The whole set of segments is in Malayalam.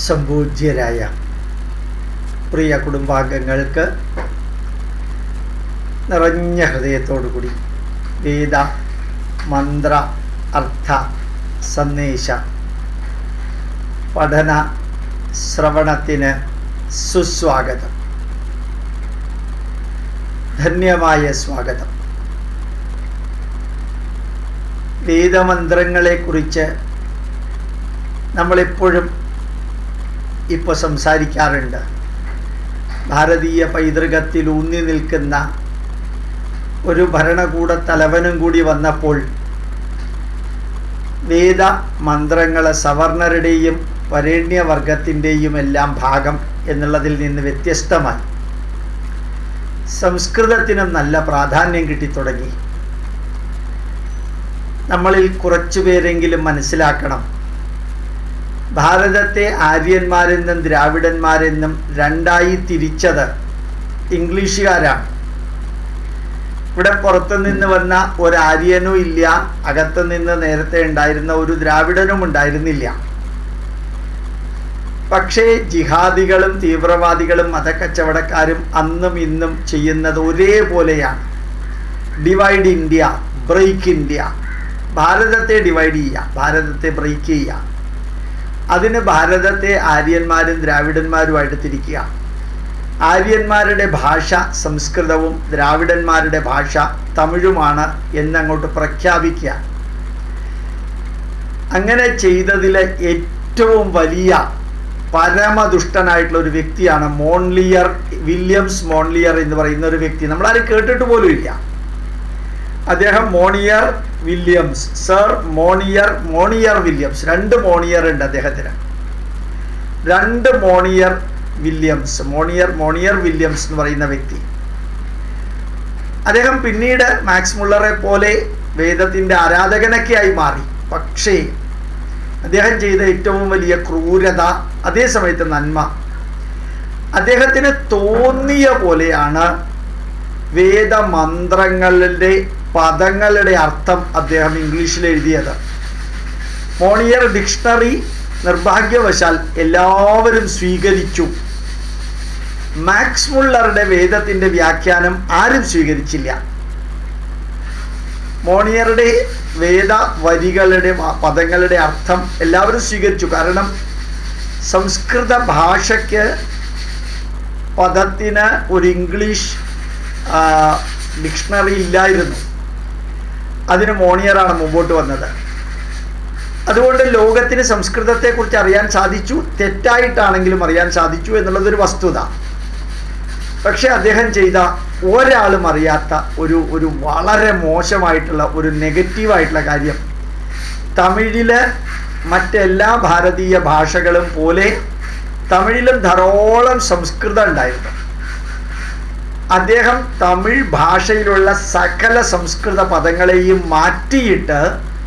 സംപൂജ്യരായ പ്രിയ കുടുംബാംഗങ്ങൾക്ക് നിറഞ്ഞ ഹൃദയത്തോടുകൂടി വേദ മന്ത്ര അർത്ഥ സന്ദേശ പഠന ശ്രവണത്തിന് സുസ്വാഗതം ധന്യമായ സ്വാഗതം വേദമന്ത്രങ്ങളെക്കുറിച്ച് നമ്മളെപ്പോഴും ഇപ്പോൾ സംസാരിക്കാറുണ്ട് ഭാരതീയ പൈതൃകത്തിൽ ഊന്നി നിൽക്കുന്ന ഒരു ഭരണകൂട തലവനും കൂടി വന്നപ്പോൾ വേദ മന്ത്രങ്ങളെ സവർണരുടെയും വരേണ്യവർഗത്തിൻ്റെയും എല്ലാം ഭാഗം എന്നുള്ളതിൽ നിന്ന് വ്യത്യസ്തമായി സംസ്കൃതത്തിനും നല്ല പ്രാധാന്യം കിട്ടിത്തുടങ്ങി നമ്മളിൽ കുറച്ചു പേരെങ്കിലും മനസ്സിലാക്കണം ഭാരതത്തെ ആര്യന്മാരെന്നും ദ്രാവിഡന്മാരെന്നും രണ്ടായി തിരിച്ചത് ഇംഗ്ലീഷുകാരാണ് ഇവിടെ പുറത്തുനിന്ന് വന്ന ഒരു ആര്യനും ഇല്ല അകത്തു നിന്ന് നേരത്തെ ഉണ്ടായിരുന്ന ഒരു ദ്രാവിഡനും ഉണ്ടായിരുന്നില്ല പക്ഷേ ജിഹാദികളും തീവ്രവാദികളും മതക്കച്ചവടക്കാരും അന്നും ഇന്നും ചെയ്യുന്നത് ഒരേപോലെയാണ് ഡിവൈഡ് ഇന്ത്യ ബ്രേക്ക് ഇന്ത്യ ഭാരതത്തെ ഡിവൈഡ് ചെയ്യുക ഭാരതത്തെ ബ്രേക്ക് ചെയ്യുക അതിന് ഭാരതത്തെ ആര്യന്മാരും ദ്രാവിഡന്മാരുമായിട്ട് തിരിക്കുക ആര്യന്മാരുടെ ഭാഷ സംസ്കൃതവും ദ്രാവിഡന്മാരുടെ ഭാഷ തമിഴുമാണ് എന്നങ്ങോട്ട് പ്രഖ്യാപിക്കുക അങ്ങനെ ചെയ്തതിൽ ഏറ്റവും വലിയ പരമദുഷ്ടനായിട്ടുള്ള ഒരു വ്യക്തിയാണ് മോൺലിയർ വില്യംസ് മോൺലിയർ എന്ന് പറയുന്ന ഒരു വ്യക്തി നമ്മളാരും കേട്ടിട്ട് പോലും ഇല്ല അദ്ദേഹം Monier Williams sir Monier Monier Williams രണ്ട് മോണിയർ ഉണ്ട് അദ്ദേഹത്തിന് രണ്ട് Monier Williams Monier Monier Williams എന്ന് പറയുന്ന വ്യക്തി അദ്ദേഹം പിന്നീട് മാക്സ് മുള്ളറെ പോലെ വേദത്തിൻ്റെ ആരാധകനൊക്കെയായി മാറി പക്ഷേ അദ്ദേഹം ചെയ്ത ഏറ്റവും വലിയ ക്രൂരത അതേ സമയത്ത് നന്മ അദ്ദേഹത്തിന് തോന്നിയ പോലെയാണ് വേദമന്ത്രങ്ങളുടെ പദങ്ങളുടെ അർത്ഥം അദ്ദേഹം ഇംഗ്ലീഷിൽ എഴുതിയത് മോണിയർ ഡിക്ഷണറി നിർഭാഗ്യവശാൽ എല്ലാവരും സ്വീകരിച്ചു മാക്സ് മുള്ളറുടെ വേദത്തിൻ്റെ വ്യാഖ്യാനം ആരും സ്വീകരിച്ചില്ല മോണിയറുടെ വേദ വരികളുടെ പദങ്ങളുടെ അർത്ഥം എല്ലാവരും സ്വീകരിച്ചു കാരണം സംസ്കൃത ഭാഷയ്ക്ക് പദത്തിന് ഒരു ഇംഗ്ലീഷ് ഡിക്ഷണറി ഇല്ലായിരുന്നു അതിന് മോണിയറാണ് മുമ്പോട്ട് വന്നത് അതുകൊണ്ട് ലോകത്തിന് സംസ്കൃതത്തെക്കുറിച്ച് അറിയാൻ സാധിച്ചു തെറ്റായിട്ടാണെങ്കിലും അറിയാൻ സാധിച്ചു എന്നുള്ളതൊരു വസ്തുത പക്ഷെ അദ്ദേഹം ചെയ്ത ഒരാളും അറിയാത്ത ഒരു ഒരു വളരെ മോശമായിട്ടുള്ള ഒരു നെഗറ്റീവായിട്ടുള്ള കാര്യം തമിഴില് മറ്റെല്ലാ ഭാരതീയ ഭാഷകളും പോലെ തമിഴിലും ധാരോളം സംസ്കൃതം ഉണ്ടായിരുന്നു അദ്ദേഹം തമിഴ് ഭാഷയിലുള്ള സകല സംസ്കൃത പദങ്ങളെയും മാറ്റിയിട്ട്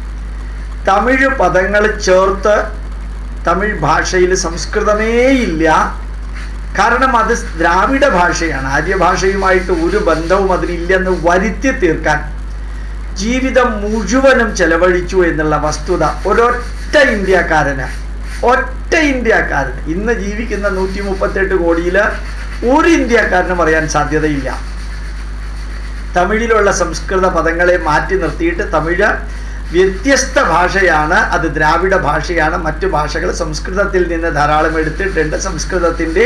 തമിഴ് പദങ്ങൾ ചേർത്ത് തമിഴ് ഭാഷയിൽ സംസ്കൃതമേ ഇല്ല കാരണം അത് ദ്രാവിഡ ഭാഷയാണ് ആര്യഭാഷയുമായിട്ട് ഒരു ബന്ധവും അതിനില്ലെന്ന് വരുത്തി തീർക്കാൻ ജീവിതം മുഴുവനും ചെലവഴിച്ചു എന്നുള്ള വസ്തുത ഒരൊറ്റ ഇന്ത്യക്കാരന് ഒറ്റ ഇന്ത്യക്കാരന് ഇന്ന് ജീവിക്കുന്ന നൂറ്റി മുപ്പത്തെട്ട് കോടിയിൽ ഒരു ഇന്ത്യക്കാരനും അറിയാൻ സാധ്യതയില്ല തമിഴിലുള്ള സംസ്കൃത പദങ്ങളെ മാറ്റി നിർത്തിയിട്ട് തമിഴ് വ്യത്യസ്ത ഭാഷയാണ് അത് ദ്രാവിഡ ഭാഷയാണ് മറ്റു ഭാഷകൾ സംസ്കൃതത്തിൽ നിന്ന് ധാരാളം എടുത്തിട്ടുണ്ട് സംസ്കൃതത്തിൻ്റെ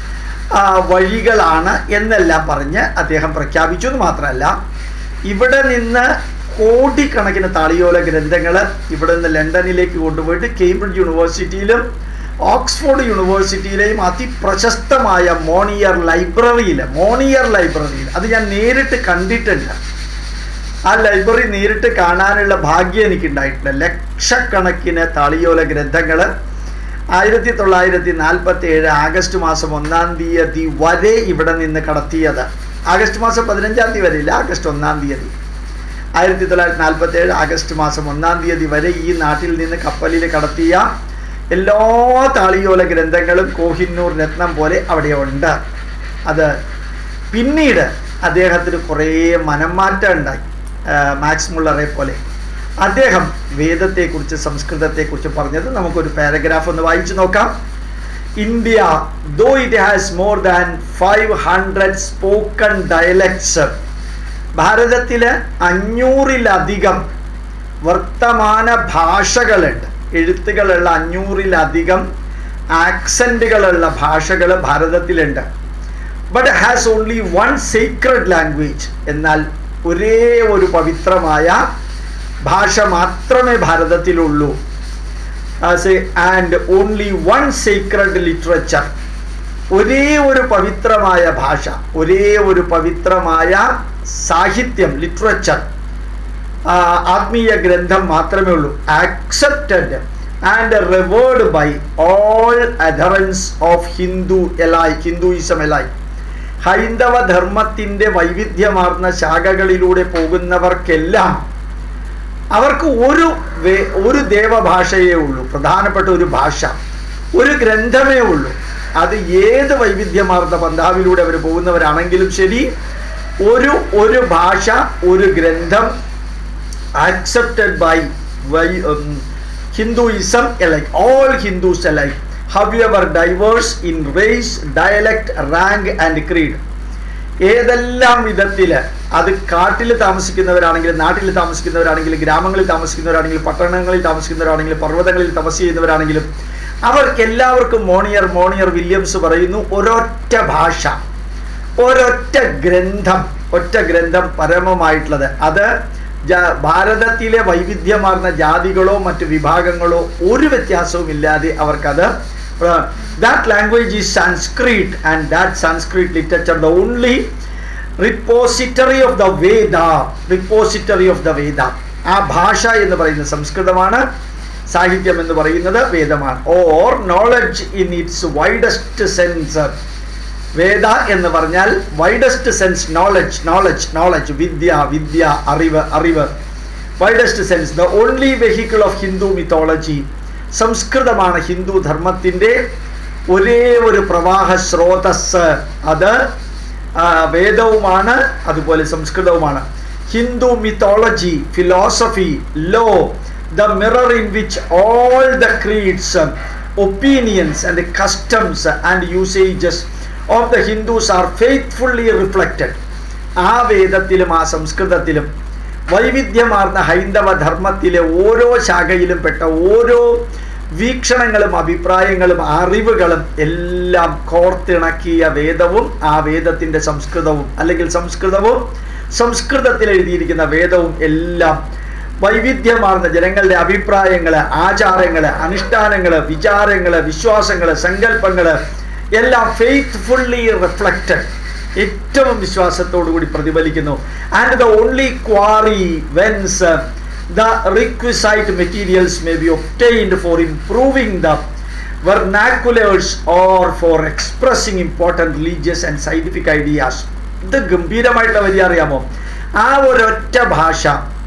വഴികളാണ് എന്നെല്ലാം പറഞ്ഞ് അദ്ദേഹം പ്രഖ്യാപിച്ചു എന്ന് മാത്രമല്ല ഇവിടെ നിന്ന് കോടിക്കണക്കിന് താളിയോല ഗ്രന്ഥങ്ങൾ ഇവിടെ നിന്ന് ലണ്ടനിലേക്ക് കൊണ്ടുപോയിട്ട് കേംബ്രിഡ്ജ് യൂണിവേഴ്സിറ്റിയിലും ഓക്സ്ഫോർഡ് യൂണിവേഴ്സിറ്റിയിലെയും അതിപ്രശസ്തമായ മോണിയർ ലൈബ്രറിയിൽ മോണിയർ ലൈബ്രറിയിൽ അത് ഞാൻ നേരിട്ട് കണ്ടിട്ടുണ്ട് ആ ലൈബ്രറി നേരിട്ട് കാണാനുള്ള ഭാഗ്യം എനിക്കുണ്ടായിട്ടുണ്ട് ലക്ഷക്കണക്കിന് താളിയോല ഗ്രന്ഥങ്ങൾ ആയിരത്തി തൊള്ളായിരത്തി നാൽപ്പത്തി ഏഴ് ആഗസ്റ്റ് മാസം ഒന്നാം തീയതി വരെ ഇവിടെ നിന്ന് കടത്തിയത് ആഗസ്റ്റ് മാസം പതിനഞ്ചാം തീയതി വരെ ഇല്ല ആഗസ്റ്റ് ഒന്നാം തീയതി ആയിരത്തി തൊള്ളായിരത്തി നാൽപ്പത്തി ഏഴ് ആഗസ്റ്റ് മാസം ഒന്നാം തീയതി വരെ ഈ നാട്ടിൽ നിന്ന് കപ്പലിൽ കടത്തിയ എല്ലാ താളിയോല ഗ്രന്ഥങ്ങളും കോഹിന്നൂർ രത്നം പോലെ അവിടെ ഉണ്ട് അത് പിന്നീട് അദ്ദേഹത്തിന് കുറേ മനംമാറ്റം ഉണ്ടായി മാക്സ് മുള്ളറെ പോലെ അദ്ദേഹം വേദത്തെക്കുറിച്ച് സംസ്കൃതത്തെക്കുറിച്ച് പറഞ്ഞത് നമുക്കൊരു പാരഗ്രാഫ് ഒന്ന് വായിച്ചു നോക്കാം India though it has more than five hundred spoken dialects ഭാരതത്തില് അഞ്ഞൂറിലധികം വർത്തമാന ഭാഷകളുണ്ട് എഴുത്തുകളുള്ള അഞ്ഞൂറിലധികം ആക്സെന്റുകളുള്ള ഭാഷകൾ ഭാരതത്തിലുണ്ട് but has only one secret language എന്നാൽ ഒരേ ഒരു പവിത്രമായ ഭാഷ മാത്രമേ ഭാരതത്തിലുള്ളൂ and only one secret literature ഒരേ ഒരു പവിത്രമായ ഭാഷ ഒരേ ഒരു പവിത്രമായ സാഹിത്യം ലിറ്ററേച്ചർ ആത്മീയ ഗ്രന്ഥം മാത്രമേ ഉള്ളൂ accepted and revered by all adherents of Hindu alike Hinduism alike ഹൈന്ദവ ധർമ്മത്തിന്റെ വൈവിധ്യമാർന്ന ശാഖകളിലൂടെ പോകുന്നവർക്കെല്ലാം അവർക്ക് ഒരു ഒരു ദേവഭാഷയേ ഉള്ളൂ പ്രധാനപ്പെട്ട ഒരു ഭാഷ ഒരു ഗ്രന്ഥമേ ഉള്ളൂ അത് ഏത് വൈവിധ്യമാർന്ന പന്ഥാവിലൂടെ അവർ പോകുന്നവരാണെങ്കിലും ശരി ഒരു ഒരു ഭാഷ ഒരു ഗ്രന്ഥം accepted by, by um, Hinduism alike, all Hindus alike, however diverse in race, dialect, rank and creed. ഏതെല്ലാം വിധത്തിൽ അത് കാട്ടിൽ താമസിക്കുന്നവരാണെങ്കിലും നാട്ടിൽ താമസിക്കുന്നവരാണെങ്കിലും ഗ്രാമങ്ങളിൽ താമസിക്കുന്നവരാണെങ്കിലും പട്ടണങ്ങളിൽ താമസിക്കുന്നവരാണെങ്കിലും പർവ്വതങ്ങളിൽ തപസ് ചെയ്യുന്നവരാണെങ്കിലും അവർക്ക് എല്ലാവർക്കും മോണിയർ മോണിയർ വില്യംസ് പറയുന്നു ഒരൊറ്റ ഭാഷ ഒരൊറ്റ ഗ്രന്ഥം ഒറ്റ ഗ്രന്ഥം പരമമായിട്ടുള്ളത് അത് ഭാരതത്തിലെ വൈവിധ്യമാർന്ന ജാതികളോ മറ്റു വിഭാഗങ്ങളോ ഒരു വ്യത്യാസവും ഇല്ലാതെ അവർക്കത് that language is Sanskrit and that Sanskrit literature the only repository of the Veda repository of the Veda ആ ഭാഷ എന്ന് പറയുന്നത് സംസ്കൃതമാണ് സാഹിത്യം എന്ന് പറയുന്നത് വേദമാണ് or knowledge in its widest sense Veda എന്ന് പറഞ്ഞാൽ widest sense knowledge knowledge knowledge വിദ്യ വിദ്യ അറിവ് അറിവ് widest sense the only vehicle of Hindu mythology സംസ്കൃതമാണ് ഹിന്ദു ധർമ്മത്തിൻ്റെ ഒരേ ഒരു പ്രവാഹ സ്രോതസ് അത് വേദവുമാണ് അതുപോലെ സംസ്കൃതവുമാണ് Hindu mythology philosophy law the mirror in which all the creeds opinions and customs and usages of the Hindus are faithfully reflected ആ വേദത്തിലും ആ സംസ്കൃതത്തിലും വൈവിധ്യമാർന്ന ഹൈന്ദവ ധർമ്മത്തിലെ ഓരോ ശാഖയിലും പെട്ട ഓരോ വീക്ഷണങ്ങളും അഭിപ്രായങ്ങളും അറിവുകളും എല്ലാം കോർത്തിണക്കിയ വേദവും ആ വേദത്തിൻ്റെ സംസ്കൃതവും അല്ലെങ്കിൽ സംസ്കൃതവും സംസ്കൃതത്തിൽ എഴുതിയിരിക്കുന്ന വേദവും എല്ലാം വൈവിധ്യമാർന്ന ജനങ്ങളുടെ അഭിപ്രായങ്ങൾ ആചാരങ്ങൾ അനുഷ്ഠാനങ്ങൾ വിചാരങ്ങൾ വിശ്വാസങ്ങൾ സങ്കല്പങ്ങൾ എല്ലാം ഫെയ്ത്ത്ഫുള്ളി റിഫ്ലക്റ്റഡ് ഏറ്റവും വിശ്വാസത്തോടു കൂടി പ്രതിഫലിക്കുന്നു and the only quarry whence the requisite materials may be obtained for improving the vernaculars or for expressing important religious and scientific ideas ഇത് ഗംഭീരമായിട്ടുള്ള വരി അറിയാമോ ആ ഒരൊറ്റ ഭാഷ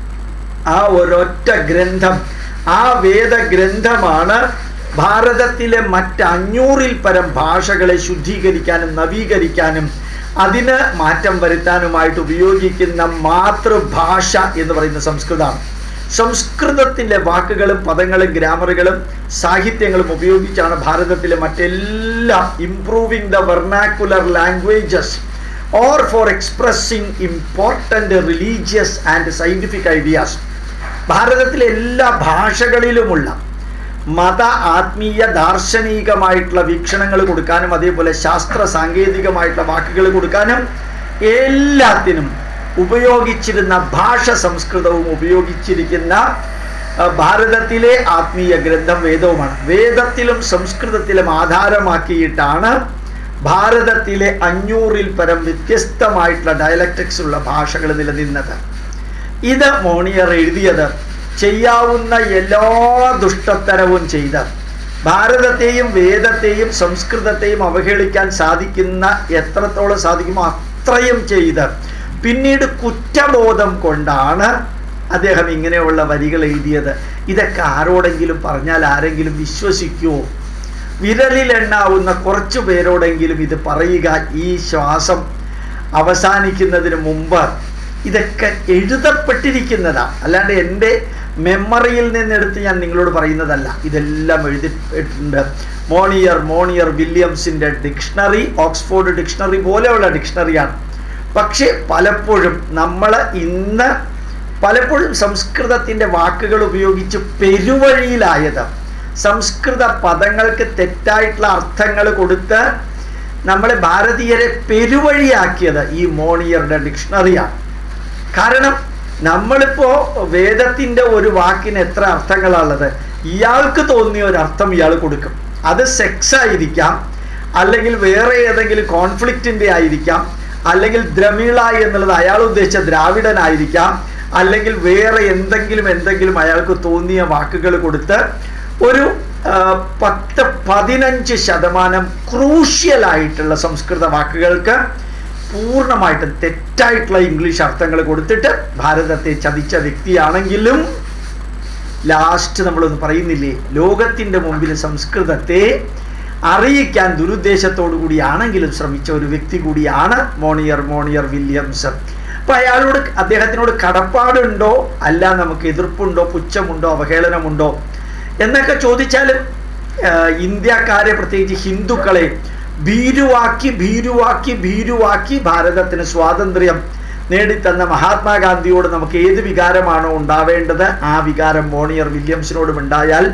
ആ ഒരൊറ്റ ഗ്രന്ഥം ആ വേദഗ്രന്ഥമാണ് ഭാരതത്തിലെ മറ്റ് അഞ്ഞൂറിൽ പരം ഭാഷകളെ ശുദ്ധീകരിക്കാനും നവീകരിക്കാനും അതിന് മാറ്റം വരുത്താനുമായിട്ട് ഉപയോഗിക്കുന്ന മാതൃഭാഷ എന്ന് പറയുന്ന സംസ്കൃതമാണ് സംസ്കൃതത്തിൻ്റെ വാക്കുകളും പദങ്ങളും ഗ്രാമറുകളും സാഹിത്യങ്ങളും ഉപയോഗിച്ചാണ് ഭാരതത്തിലെ മറ്റെല്ലാ improving the vernacular languages or for expressing important religious and scientific ideas ഭാരതത്തിലെ എല്ലാ ഭാഷകളിലുമുള്ള മത ആത്മീയ ദാർശനികമായിട്ടുള്ള വീക്ഷണങ്ങൾ കൊടുക്കാനും അതേപോലെ ശാസ്ത്ര സാങ്കേതികമായിട്ടുള്ള വാക്കുകൾ കൊടുക്കാനും എല്ലാത്തിനും ഉപയോഗിച്ചിരുന്ന ഭാഷ സംസ്കൃതവും ഉപയോഗിച്ചിരിക്കുന്ന ഭാരതത്തിലെ ആത്മീയ ഗ്രന്ഥം വേദവുമാണ് വേദത്തിലും സംസ്കൃതത്തിലും ആധാരമാക്കിയിട്ടാണ് ഭാരതത്തിലെ അഞ്ഞൂറിൽ പരം വ്യത്യസ്തമായിട്ടുള്ള ഡയലക്റ്റിക്സ് ഉള്ള ഭാഷകൾ നിലനിന്നത് ഇത് മോണിയർ എഴുതിയത് ചെയ്യാവുന്ന എല്ലാ ദുഷ്ടത്തരവും ചെയ്ത് ഭാരതത്തെയും വേദത്തെയും സംസ്കൃതത്തെയും അവഹേളിക്കാൻ സാധിക്കുന്ന എത്രത്തോളം സാധിക്കുമോ അത്രയും ചെയ്ത് പിന്നീട് കുറ്റബോധം കൊണ്ടാണ് അദ്ദേഹം ഇങ്ങനെയുള്ള വരികൾ എഴുതിയത് ഇതൊക്കെ ആരോടെങ്കിലും പറഞ്ഞാൽ ആരെങ്കിലും വിശ്വസിക്കുമോ വിരലിലെണ്ണാവുന്ന കുറച്ചു പേരോടെങ്കിലും ഇത് പറയുക ഈ ശ്വാസം അവസാനിക്കുന്നതിന് മുമ്പ് ഇതൊക്കെ എഴുതപ്പെട്ടിരിക്കുന്നതാണ് അല്ലാണ്ട് എൻ്റെ മെമ്മറിയിൽ നിന്നെടുത്ത് ഞാൻ നിങ്ങളോട് പറയുന്നതല്ല ഇതെല്ലാം എഴുതിയിട്ടുണ്ട് മോണിയർ മോണിയർ വില്യംസിൻ്റെ ഡിക്ഷണറി ഓക്സ്ഫോർഡ് ഡിക്ഷണറി പോലെയുള്ള ഡിക്ഷണറിയാണ് പക്ഷേ പലപ്പോഴും നമ്മൾ ഇന്ന് പലപ്പോഴും സംസ്കൃതത്തിൻ്റെ വാക്കുകൾ ഉപയോഗിച്ച് പെരുവഴിയിലായത് സംസ്കൃത പദങ്ങൾക്ക് തെറ്റായിട്ടുള്ള അർത്ഥങ്ങൾ കൊടുത്ത് നമ്മളെ ഭാരതീയരെ പെരുവഴിയാക്കിയത് ഈ മോണിയറുടെ ഡിക്ഷണറിയാണ് കാരണം നമ്മളിപ്പോൾ വേദത്തിൻ്റെ ഒരു വാക്കിന് എത്ര അർത്ഥങ്ങളാണുള്ളത് ഇയാൾക്ക് തോന്നിയ ഒരു അർത്ഥം ഇയാൾ കൊടുക്കും അത് സെക്സ് ആയിരിക്കാം അല്ലെങ്കിൽ വേറെ ഏതെങ്കിലും കോൺഫ്ലിക്റ്റിൻ്റെ ആയിരിക്കാം അല്ലെങ്കിൽ ദ്രമിള എന്നുള്ളത് അയാൾ ഉദ്ദേശിച്ച ദ്രാവിഡനായിരിക്കാം അല്ലെങ്കിൽ വേറെ എന്തെങ്കിലും എന്തെങ്കിലും അയാൾക്ക് തോന്നിയ വാക്കുകൾ കൊടുത്ത് ഒരു പത്ത് പതിനഞ്ച് ശതമാനം ക്രൂഷ്യലായിട്ടുള്ള സംസ്കൃത വാക്കുകൾക്ക് പൂർണ്ണമായിട്ടും തെറ്റായിട്ടുള്ള ഇംഗ്ലീഷ് അർത്ഥങ്ങൾ കൊടുത്തിട്ട് ഭാരതത്തെ ചതിച്ച വ്യക്തിയാണെങ്കിലും ലാസ്റ്റ് നമ്മളൊന്ന് പറയുന്നില്ലേ ലോകത്തിൻ്റെ മുമ്പിൽ സംസ്കൃതത്തെ അറിയിക്കാൻ ദുരുദ്ദേശത്തോടു കൂടിയാണെങ്കിലും ശ്രമിച്ച ഒരു വ്യക്തി കൂടിയാണ് മോണിയർ മോണിയർ വില്യംസ് അപ്പൊ അയാളോട് അദ്ദേഹത്തിനോട് കടപ്പാടുണ്ടോ അല്ല നമുക്ക് എതിർപ്പുണ്ടോ പുച്ഛമുണ്ടോ അവഹേളനമുണ്ടോ എന്നൊക്കെ ചോദിച്ചാലും ഇന്ത്യക്കാരെ പ്രത്യേകിച്ച് ഹിന്ദുക്കളെ ഭീരുവാക്കി ഭീരുവാക്കി ഭീരുവാക്കി ഭാരതത്തിന് സ്വാതന്ത്ര്യം നേടിത്തന്ന മഹാത്മാഗാന്ധിയോട് നമുക്ക് ഏത് വികാരമാണോ ഉണ്ടാവേണ്ടത് ആ വികാരം മോണിയർ വില്യംസിനോടും ഉണ്ടായാൽ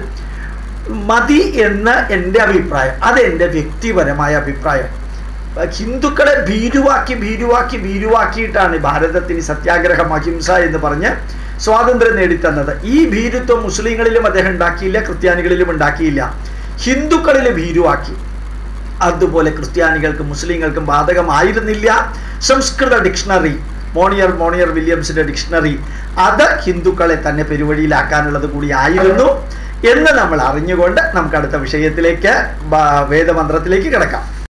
മതി എന്ന് എൻ്റെ അഭിപ്രായം അത് എൻ്റെ വ്യക്തിപരമായ അഭിപ്രായം ഹിന്ദുക്കളെ ഭീരുവാക്കി ഭീരുവാക്കി ഭീരുവാക്കിയിട്ടാണ് ഭാരതത്തിന് സത്യാഗ്രഹം അഹിംസ എന്ന് പറഞ്ഞ് സ്വാതന്ത്ര്യം നേടിത്തന്നത് ഈ ഭീരുത്വം മുസ്ലിങ്ങളിലും അദ്ദേഹം ഉണ്ടാക്കിയില്ല ക്രിസ്ത്യാനികളിലും ഉണ്ടാക്കിയില്ല ഹിന്ദുക്കളിൽ ഭീരുവാക്കി അതുപോലെ ക്രിസ്ത്യാനികൾക്കും മുസ്ലിങ്ങൾക്കും ബാധകമായിരുന്നില്ല സംസ്കൃത ഡിക്ഷണറി മോണിയർ മോണിയർ വില്യംസിന്റെ ഡിക്ഷണറി അത് ഹിന്ദുക്കളെ തന്നെ പെരുവഴിയിലാക്കാനുള്ളത് കൂടി ആയിരുന്നു എന്ന് നമ്മൾ അറിഞ്ഞുകൊണ്ട് നമുക്ക് അടുത്ത വിഷയത്തിലേക്ക് വേദമന്ത്രത്തിലേക്ക് കിടക്കാം